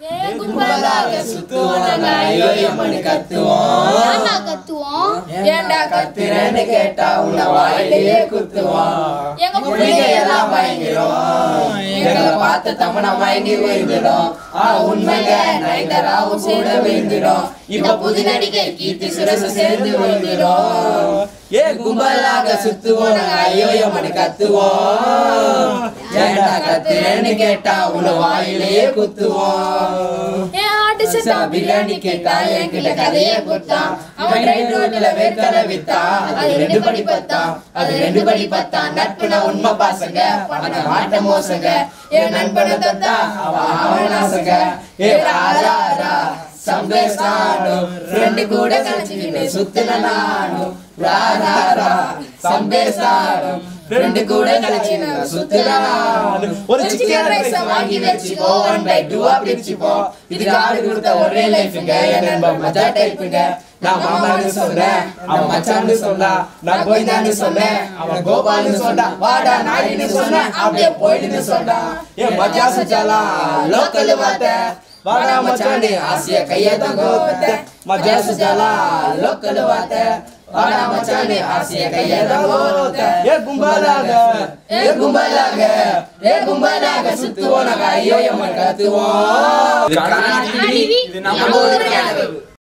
கும்பலாக சுத்துவோம் நாங்க ஐயோ எம்மனு கத்துவோம் ஏன்டா கத்துவோம் ஏன்டா கத்துறேன்னு கேட்டா உன்னை வாயிலேயே குத்துவோம் எங்க பிள்ளைங்க எல்லாம் பயங்கிரும் எங்களை பார்த்து தமனா மயங்கி விழுந்துடும் ஆ உண்மைங்க நைதராவும் கூட விழுந்துடும் இப்ப புது நடிகை கீர்த்தி சுரசு சேர்ந்து விழுந்துடும் ஏ கும்பலாக சுத்துவோம் நாங்க ஐயோ எம்மனு கத்துவோம் ஏன்டா கத்துறேன்னு கேட்டா உன்னை வாயிலேயே குத்துவோம் ஏன் ஆட்டு சா பிரியாணி கேட்டா என்கிட்ட கதையே கொடுத்தான் அவன் ரைட் ரோட்ல வேர்க்கடை வித்தான் அது ரெண்டு படி பத்தான் அது ரெண்டு படி பத்தான் நட்புனா உண்மை பாசங்க பணத்தை மாட்ட மோசங்க என் நண்பனை தத்தா அவன் அவன் ஆசைங்க ஏ ராரா ரா சம்பேசானும் ஃப்ரெண்டு கூட கழிச்சுக்கிட்டு சுத்தின நானும் ராரா ரா சம்பேசானும் ஃப்ரெண்டு கூட கழிச்சுக்கிட்டு சுத்தின நானும் ஒரு சிக்கன் ரைஸ் வாங்கி வச்சுக்கோ ஒன் பை டூவா பிரிச்சுப்போ இதுக்கு ஆடு கொடுத்த ஒரே லைஃபுங்க என் நண்பன் மஜா டைப்புங்க நான் மாமான்னு சொல்றேன் அவன் மச்சான்னு சொன்னா நான் போய்தான்னு சொன்னேன் அவன் கோபால்னு சொன்னா வாடா நாயின்னு சொன்னேன் அப்படியே போயிடுன்னு சொன்னான் என் மஜா சுச்சாலா லோக்கல் வார்த்தை வாடா மச்சானு ஆசிய கைய தங்கோத்த மஜா சுச்சாலா லோக்கல் வார்த்தை வாடா மச்சானு ஆசிய கைய தங்கோத்த ஏ கும்பலாக ஏ கும்பலாக ஏ கும்பலாக சுத்துவோம் நாங்க ஐயோ எம்மன் கத்துவோம் இது நம்ம ஊரு கனவு